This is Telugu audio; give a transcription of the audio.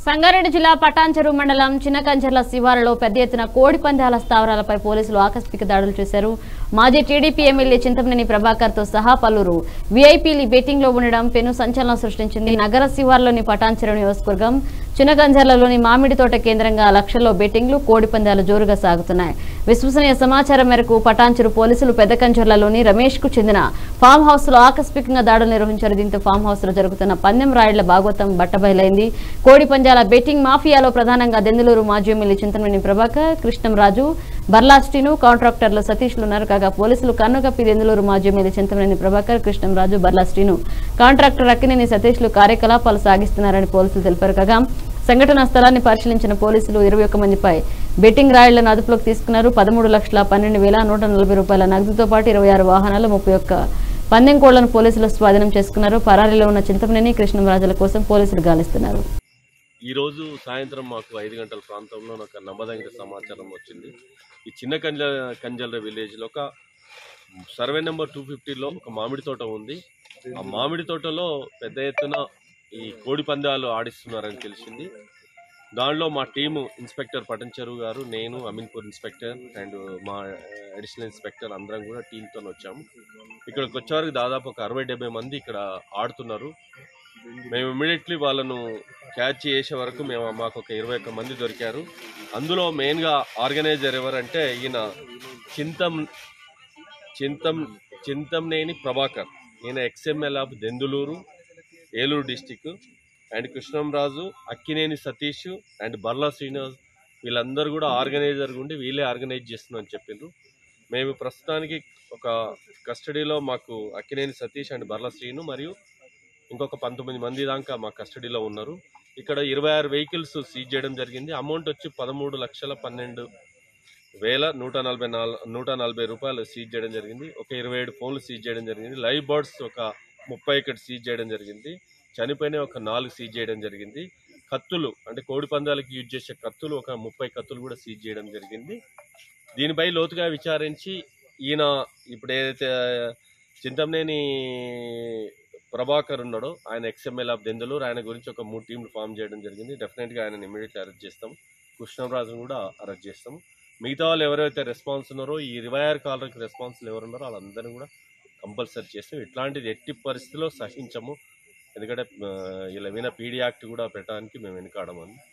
సంగారెడ్డి జిల్లా పటాన్చెరు మండలం చిన్నకంచెర్ల శివారులో పెద్ద ఎత్తున కోడి పందాల స్థావరాలపై పోలీసులు ఆకస్మిక దాడులు చేశారు మాజీ టీడీపీ ఎమ్మెల్యే చింతమనేని ప్రభాకర్ తో సహా పలువురు వీఐపీలు బెట్టింగ్ లో ఉండడం పెను సంచలనం సృష్టించింది నగర శివార్లోని పటాన్చెరు నియోజకవర్గం చిన్నగంజర్లలోని మామిడి తోట కేంద్రంగా లక్షల్లో బెట్టింగ్లు కోడి పందాలు జోరుగా సాగుతున్నాయి విశ్వసనీయ సమాచారం మేరకు పటాన్చెరు పోలీసులు పెద్ద కంచర్లలోని రమేష్ కు చెందిన ఫామ్ హౌస్ లో ఆకస్మికంగా దాడులు నిర్వహించారు దీంతో ఫామ్ హౌస్ లో జరుగుతున్న పందెం రాయుళ్ల భాగవతం బట్టబయలైంది కోడి పంజాల బెట్టింగ్ మాఫియాలో ప్రధానంగా దెందులూరు మాజీ ఎమ్మెల్యే చింతమనేని ప్రభాకర్ కృష్ణంరాజు బర్లాస్టిను కాంట్రాక్టర్లు సతీష్లు ఉన్నారు కాగా పోలీసులు కన్నుగప్పి దెందులూరు మాజీ ఎమ్మెల్యే చింతమనేని ప్రభాకర్ కృష్ణంరాజు బర్లాస్టిను కాంట్రాక్టర్ అక్కినేని సతీష్లు కార్యకలాపాలు సాగిస్తున్నారని పోలీసులు తెలిపారు కాగా సంఘటనా స్థలాన్ని పరిశీలించిన పోలీసులు ఇరవై ఒక్క మందిపై బెట్టింగ్ రాయిళ్లను అదుపులోకి తీసుకున్నారు పదమూడు లక్షల పన్నెండు వేల నూట నలభై రూపాయల నగదుతో పాటు ఇరవై ఆరు వాహనాలు ముప్పై ఒక్క పందెం కోళ్లను పోలీసులు స్వాధీనం చేసుకున్నారు పరారీలో ఉన్న చింతమనేని కృష్ణరాజుల కోసం పోలీసులు గాలిస్తున్నారు ఈ రోజు సాయంత్రం మాకు ఐదు గంటల ప్రాంతంలో ఒక నమ్మదగిన సమాచారం వచ్చింది ఈ చిన్న కంజ కంజల విలేజ్లో ఒక సర్వే నెంబర్ టూ ఫిఫ్టీలో ఒక మామిడి తోట ఉంది ఆ మామిడి తోటలో పెద్ద ఎత్తున ఈ కోడి పందాలు ఆడిస్తున్నారని తెలిసింది దానిలో మా టీము ఇన్స్పెక్టర్ పటంచెరు గారు నేను అమీన్పూర్ ఇన్స్పెక్టర్ అండ్ మా అడిషనల్ ఇన్స్పెక్టర్ అందరం కూడా టీంతో వచ్చాము ఇక్కడికి వచ్చేవరకు దాదాపు ఒక అరవై డెబ్బై మంది ఇక్కడ ఆడుతున్నారు మేము ఇమీడియట్లీ వాళ్ళను క్యాచ్ చేసే వరకు మేము మాకు ఒక ఇరవై ఒక్క మంది దొరికారు అందులో మెయిన్గా ఆర్గనైజర్ ఎవరంటే ఈయన చింతం చింతం చింతంనేని ప్రభాకర్ ఈయన ex MLA of Denduluru Eluru district and Krishnamraju Akkineni Satish and Barla Srinivas వీళ్ళందరూ కూడా ఆర్గనైజర్ ఉండి వీళ్ళే ఆర్గనైజ్ చేస్తున్నారని చెప్పిండ్రు మేము ప్రస్తుతానికి ఒక కస్టడీలో మాకు అక్కినేని సతీష్ అండ్ బర్లా శ్రీను మరియు ఇంకొక పంతొమ్మిది మంది దాకా మా కస్టడీలో ఉన్నారు ఇక్కడ ఇరవై ఆరు వెహికల్స్ సీజ్ చేయడం జరిగింది అమౌంట్ వచ్చి పదమూడు లక్షల పన్నెండు వేల నూట నలభై నాలుగు నూట నలభై రూపాయలు సీజ్ చేయడం జరిగింది ఒక ఇరవై ఏడు ఫోన్లు సీజ్ చేయడం జరిగింది లైవ్ బర్డ్స్ ఒక ముప్పై ఒకటి సీజ్ చేయడం జరిగింది చనిపోయిన ఒక నాలుగు సీజ్ చేయడం జరిగింది కత్తులు అంటే కోడి పందాలకు యూజ్ చేసే కత్తులు ఒక ముప్పై కత్తులు కూడా సీజ్ చేయడం జరిగింది దీనిపై లోతుగా విచారించి ఈయన ఇప్పుడు ఏదైతే చింతమనేని ప్రభాకర్ ఉన్నాడో ఆయన ఎక్స్ఎంఎల్ ఆఫ్ దెందులూరు ఆయన గురించి ఒక మూడు టీంలు ఫామ్ చేయడం జరిగింది డెఫినెట్గా ఆయన ఇమీడియట్లీ అరెస్ట్ చేస్తాం కృష్ణరాజును కూడా అరెస్ట్ చేస్తాం మిగతా వాళ్ళు ఎవరైతే రెస్పాన్స్ ఉన్నారో ఈ ఇరవై ఆరు కాలర్కి రెస్పాన్స్లు ఎవరు ఉన్నారో వాళ్ళందరినీ కూడా కంపల్సరీ చేస్తాం ఇట్లాంటిది ఎట్టి పరిస్థితిలో సహించము ఎందుకంటే ఆ, ఇలా విన పీడీ యాక్ట్ కూడా పెట్టడానికి మేము వెనుకాడమని